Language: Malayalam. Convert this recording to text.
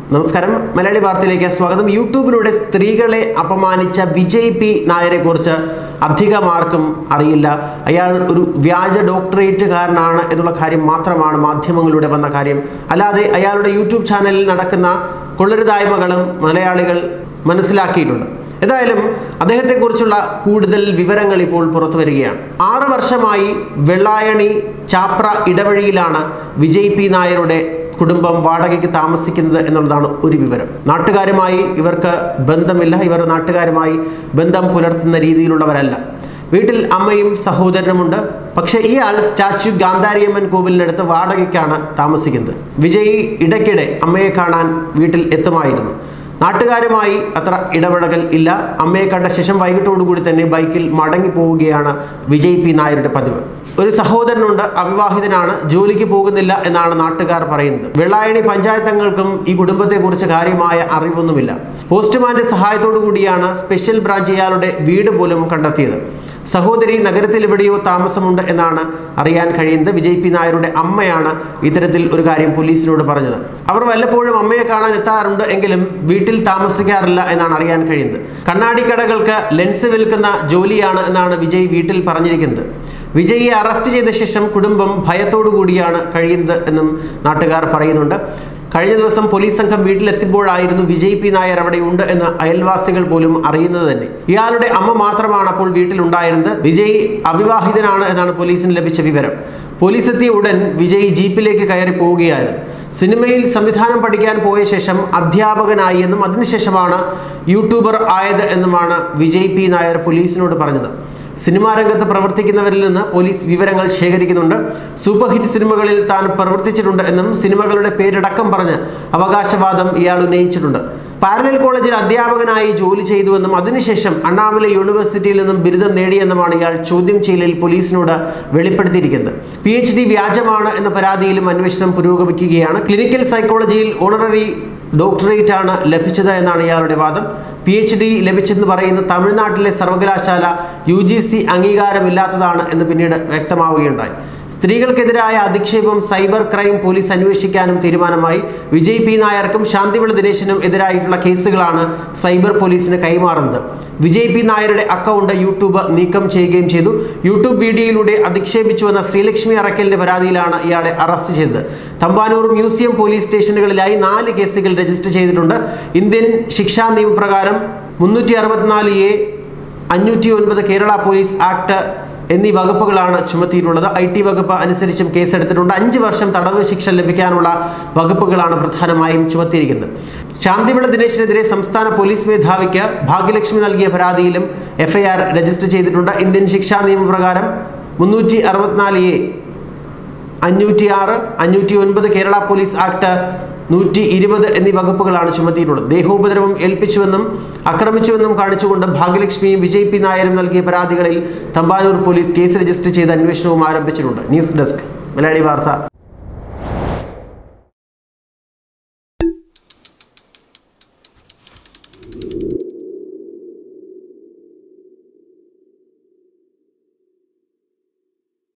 നമസ്കാരം മലയാളി വാർത്തയിലേക്ക് സ്വാഗതം യൂട്യൂബിലൂടെ സ്ത്രീകളെ അപമാനിച്ച വിജയ് പി നായരെ കുറിച്ച് അധികമാർക്കും അറിയില്ല അയാൾ ഒരു വ്യാജ ഡോക്ടറേറ്റുകാരനാണ് എന്നുള്ള കാര്യം മാത്രമാണ് മാധ്യമങ്ങളിലൂടെ വന്ന കാര്യം അല്ലാതെ അയാളുടെ യൂട്യൂബ് ചാനലിൽ നടക്കുന്ന കൊള്ളരുതായ്മകളും മലയാളികൾ മനസ്സിലാക്കിയിട്ടുണ്ട് ഏതായാലും അദ്ദേഹത്തെക്കുറിച്ചുള്ള കൂടുതൽ വിവരങ്ങൾ ഇപ്പോൾ പുറത്തു വരികയാണ് ആറ് വർഷമായി വെള്ളായണി ചാപ്ര ഇടവഴിയിലാണ് വിജയ് പി നായരുടെ കുടുംബം വാടകയ്ക്ക് താമസിക്കുന്നത് എന്നുള്ളതാണ് ഒരു വിവരം നാട്ടുകാരുമായി ഇവർക്ക് ബന്ധമില്ല ഇവർ നാട്ടുകാരുമായി ബന്ധം പുലർത്തുന്ന രീതിയിലുള്ളവരല്ല വീട്ടിൽ അമ്മയും സഹോദരനുമുണ്ട് പക്ഷേ ഇയാൾ സ്റ്റാച്യു ഗാന്ധാരിയമ്മൻ കോവിലിനടുത്ത് വാടകയ്ക്കാണ് താമസിക്കുന്നത് വിജയ് ഇടയ്ക്കിടെ അമ്മയെ കാണാൻ വീട്ടിൽ എത്തുമായിരുന്നു നാട്ടുകാരുമായി അത്ര ഇടപെടൽ ഇല്ല അമ്മയെ കണ്ട ശേഷം വൈകിട്ടോടുകൂടി തന്നെ ബൈക്കിൽ മടങ്ങി പോവുകയാണ് വിജയ് പി നായരുടെ പതിവ് ഒരു സഹോദരനുണ്ട് അവിവാഹിതനാണ് ജോലിക്ക് പോകുന്നില്ല എന്നാണ് നാട്ടുകാർ പറയുന്നത് വെള്ളായണി പഞ്ചായത്തങ്ങൾക്കും ഈ കുടുംബത്തെക്കുറിച്ച് കാര്യമായ അറിവൊന്നുമില്ല പോസ്റ്റ്മാന്റെ സഹായത്തോടു കൂടിയാണ് സ്പെഷ്യൽ ബ്രാഞ്ച് ഇയാളുടെ വീട് പോലും കണ്ടെത്തിയത് സഹോദരി നഗരത്തിൽ എവിടെയോ താമസമുണ്ട് എന്നാണ് അറിയാൻ കഴിയുന്നത് വിജയ് പി നായരുടെ അമ്മയാണ് ഇത്തരത്തിൽ ഒരു കാര്യം പോലീസിനോട് പറഞ്ഞത് അവർ വല്ലപ്പോഴും അമ്മയെ കാണാൻ എത്താറുണ്ട് എങ്കിലും വീട്ടിൽ താമസിക്കാറില്ല എന്നാണ് അറിയാൻ കഴിയുന്നത് കണ്ണാടി കടകൾക്ക് ലെൻസ് വിൽക്കുന്ന ജോലിയാണ് എന്നാണ് വിജയ് വീട്ടിൽ പറഞ്ഞിരിക്കുന്നത് വിജയിയെ അറസ്റ്റ് ചെയ്ത ശേഷം കുടുംബം ഭയത്തോടു കൂടിയാണ് കഴിയുന്നത് എന്നും നാട്ടുകാർ പറയുന്നുണ്ട് കഴിഞ്ഞ ദിവസം പോലീസ് സംഘം വീട്ടിലെത്തുമ്പോഴായിരുന്നു വിജയ് പി നായർ അവിടെ ഉണ്ട് എന്ന് അയൽവാസികൾ പോലും അറിയുന്നത് തന്നെ ഇയാളുടെ അമ്മ മാത്രമാണ് അപ്പോൾ വീട്ടിലുണ്ടായിരുന്നത് വിജയ് അവിവാഹിതനാണ് എന്നാണ് പോലീസിന് ലഭിച്ച വിവരം പോലീസ് എത്തിയ ഉടൻ വിജയ് ജീപ്പിലേക്ക് കയറി പോവുകയായിരുന്നു സിനിമയിൽ സംവിധാനം പഠിക്കാൻ പോയ ശേഷം അധ്യാപകനായി എന്നും അതിനുശേഷമാണ് യൂട്യൂബർ ആയത് എന്നുമാണ് വിജയ് പി നായർ പോലീസിനോട് പറഞ്ഞത് സിനിമാ രംഗത്ത് പ്രവർത്തിക്കുന്നവരിൽ നിന്ന് പോലീസ് വിവരങ്ങൾ ശേഖരിക്കുന്നുണ്ട് സൂപ്പർ ഹിറ്റ് സിനിമകളിൽ താൻ പ്രവർത്തിച്ചിട്ടുണ്ട് എന്നും സിനിമകളുടെ പേരടക്കം പറഞ്ഞ് അവകാശവാദം ഇയാൾ ഉന്നയിച്ചിട്ടുണ്ട് പാരലൽ കോളേജിൽ അധ്യാപകനായി ജോലി ചെയ്തുവെന്നും അതിനുശേഷം അണ്ണാമല യൂണിവേഴ്സിറ്റിയിൽ നിന്നും ബിരുദം നേടിയെന്നുമാണ് ഇയാൾ ചോദ്യം ചെയ്യലിൽ പോലീസിനോട് വെളിപ്പെടുത്തിയിരിക്കുന്നത് പി എച്ച് ഡി വ്യാജമാണ് എന്ന പരാതിയിലും അന്വേഷണം പുരോഗമിക്കുകയാണ് ക്ലിനിക്കൽ സൈക്കോളജിയിൽ ഓണററി ഡോക്ടറേറ്റ് ആണ് ലഭിച്ചത് എന്നാണ് ഇയാളുടെ വാദം പി എച്ച് ഡി ലഭിച്ചെന്ന് പറയുന്ന തമിഴ്നാട്ടിലെ സർവകലാശാല യു ജി സി അംഗീകാരമില്ലാത്തതാണ് എന്ന് പിന്നീട് വ്യക്തമാവുകയുണ്ടായി സ്ത്രീകൾക്കെതിരായ അധിക്ഷേപം സൈബർ ക്രൈം പോലീസ് അന്വേഷിക്കാനും തീരുമാനമായി വിജയ് പി നായർക്കും ശാന്തിവിള ദിനേശിനും എതിരായിട്ടുള്ള കേസുകളാണ് സൈബർ പോലീസിന് കൈമാറുന്നത് വിജയ് പി നായരുടെ അക്കൗണ്ട് യൂട്യൂബ് നീക്കം ചെയ്യുകയും ചെയ്തു യൂട്യൂബ് വീഡിയോയിലൂടെ അധിക്ഷേപിച്ചുവെന്ന ശ്രീലക്ഷ്മി അറക്കലിന്റെ പരാതിയിലാണ് ഇയാളെ അറസ്റ്റ് ചെയ്തത് തമ്പാനൂർ മ്യൂസിയം പോലീസ് സ്റ്റേഷനുകളിലായി നാല് കേസുകൾ രജിസ്റ്റർ ചെയ്തിട്ടുണ്ട് ഇന്ത്യൻ ശിക്ഷാ നിയമപ്രകാരം മുന്നൂറ്റി അറുപത്തിനാല് എ അഞ്ഞൂറ്റി ഒൻപത് കേരള പോലീസ് ആക്ട് എന്നീ വകുപ്പുകളാണ് ചുമത്തിയിട്ടുള്ളത് ഐ ടി വകുപ്പ് അനുസരിച്ചും കേസെടുത്തിട്ടുണ്ട് അഞ്ച് വർഷം തടവ് ശിക്ഷ ലഭിക്കാനുള്ള വകുപ്പുകളാണ് പ്രധാനമായും ചുമത്തിയിരിക്കുന്നത് ശാന്തിവിള ദിനേശിനെതിരെ സംസ്ഥാന പോലീസ് മേധാവിക്ക് ഭാഗ്യലക്ഷ്മി നൽകിയ പരാതിയിലും എഫ്ഐആർ രജിസ്റ്റർ ചെയ്തിട്ടുണ്ട് ഇന്ത്യൻ ശിക്ഷാ നിയമപ്രകാരം മുന്നൂറ്റി അറുപത്തിനാല് എ അഞ്ഞൂറ്റി ആറ് അഞ്ഞൂറ്റി ഒൻപത് കേരള പോലീസ് ആക്ട് നൂറ്റി ഇരുപത് എന്നീ വകുപ്പുകളാണ് ചുമത്തിയിട്ടുള്ളത് ദേഹോപദ്രവം ഏൽപ്പിച്ചുവെന്നും ആക്രമിച്ചുവെന്നും കാണിച്ചുകൊണ്ട് ഭാഗ്യലക്ഷ്മിയും വിജയ് പി നായരും നൽകിയ പരാതികളിൽ തമ്പാനൂർ പോലീസ് കേസ് രജിസ്റ്റർ ചെയ്ത് അന്വേഷണവും ആരംഭിച്ചിട്ടുണ്ട് ന്യൂസ് ഡെസ്ക് മലയാളി വാർത്ത